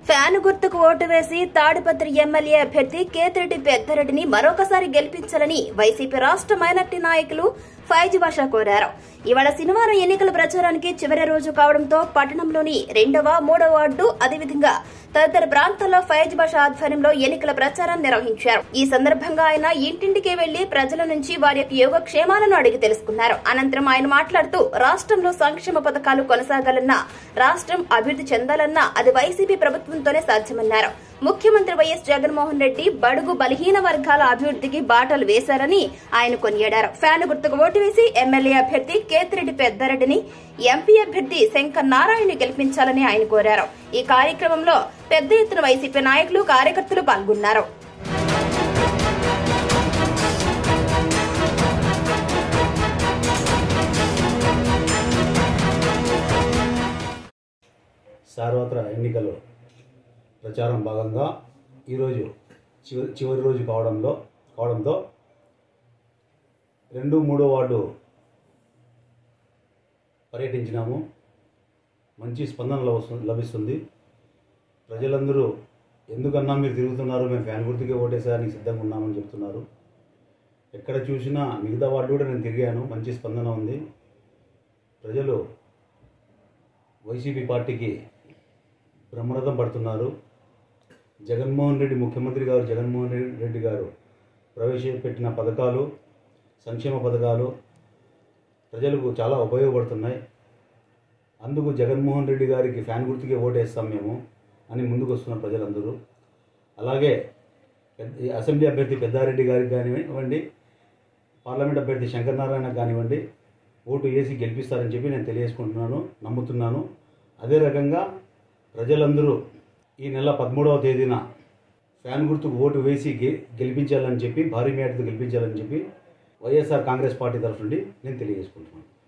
fan గుర్తుకు vote వేసి Tadipatri MLA అభ్యర్థి కేతిరెడ్డి పెద్దరెడ్డిని మరొకసారి గెలిపించాలని వైసీపీ రాష్ట్ర మైనార్టీ నాయకులు ఫైజ్ భాష కోరారు ఇవాళ శనివారం ఎన్నికల ప్రచారానికి చివరి రోజు కావడంతో పట్టణంలోని రెండవ మూడవ వార్డు అదేవిధంగా తదితర ప్రాంతాల్లో ఫైజ్ భాష ఆధ్వర్యంలో ఎన్నికల ప్రచారం నిర్వహించారు ఈ సందర్భంగా ఆయన ఇంటింటికి వెళ్లి ప్రజల నుంచి వారి యొక్క యోగక్షేమాలను అడిగి తెలుసుకున్నారు అనంతరం ఆయన మాట్లాడుతూ రాష్ట్రంలో సంక్షేమ పథకాలు కొనసాగాలన్నా రాష్ట్రం అభివృద్ధి చెందాలన్నా అది వైసీపీ ప్రభుత్వంతోనే సాధ్యమన్నారు ముఖ్యమంత్రి వైఎస్ జగన్మోహన్ రెడ్డి బడుగు బలహీన వర్గాల అభివృద్ధికి బాటలు వేశారని ఆయన కొనియాడారు ఫ్యాన్ గుర్తుకు ఓటు వేసి ఎమ్మెల్యే అభ్యర్థి కేతిరెడ్డి పెద్దారెడ్డిని ఎంపీ అభ్యర్థి శంకర్ నారాయణ గెలిపించాలని ఆయన కోరారు ఈ కార్యక్రమంలో పెద్ద ఎత్తున వైసీపీ నాయకులు కార్యకర్తలు పాల్గొన్నారు సార్వత్ర ఎన్నికలు ప్రచారం భాగంగా ఈరోజు చివరి చివరి రోజు కావడంలో కావడంతో రెండు మూడో వార్డు పర్యటించినాము మంచి స్పందన లభిస్తు- లభిస్తుంది ప్రజలందరూ ఎందుకన్నా మీరు తిరుగుతున్నారు మేము ఫ్యాన్ గుర్తుకే ఓటేసేదానికి సిద్ధంగా ఉన్నామని చెప్తున్నారు ఎక్కడ చూసినా మిగతా వార్డు కూడా నేను తిరిగాను మంచి స్పందన ఉంది ప్రజలు వైసీపీ పార్టీకి బ్రహ్మరథం పడుతున్నారు జగన్మోహన్ రెడ్డి ముఖ్యమంత్రి గారు జగన్మోహన్ రెడ్డి గారు ప్రవేశపెట్టిన పథకాలు సంక్షేమ పథకాలు ప్రజలకు చాలా ఉపయోగపడుతున్నాయి అందుకు జగన్మోహన్ రెడ్డి గారికి ఫ్యాన్ గుర్తుకే ఓటేస్తాం మేము అని ముందుకు వస్తున్న ప్రజలందరూ అలాగే పెద్ద- ఈ అసెంబ్లీ అభ్యర్థి పెద్దారెడ్డి గారికి కానివ్వండి పార్లమెంట్ అభ్యర్థి శంకర్ నారాయణ కానివ్వండి ఓటు వేసి గెలిపిస్తారని చెప్పి నేను తెలియజేసుకుంటున్నాను నమ్ముతున్నాను అదే రకంగా ప్రజలందరూ ఈ నెల పదమూడవ తేదీన ఫ్యాన్ గుర్తుకు ఓటు వేసి గె గెలిపించాలని చెప్పి భారీ మేటతో గెలిపించాలని చెప్పి వైఎస్ఆర్ కాంగ్రెస్ పార్టీ తరఫు నుండి నేను తెలియజేసుకుంటున్నాను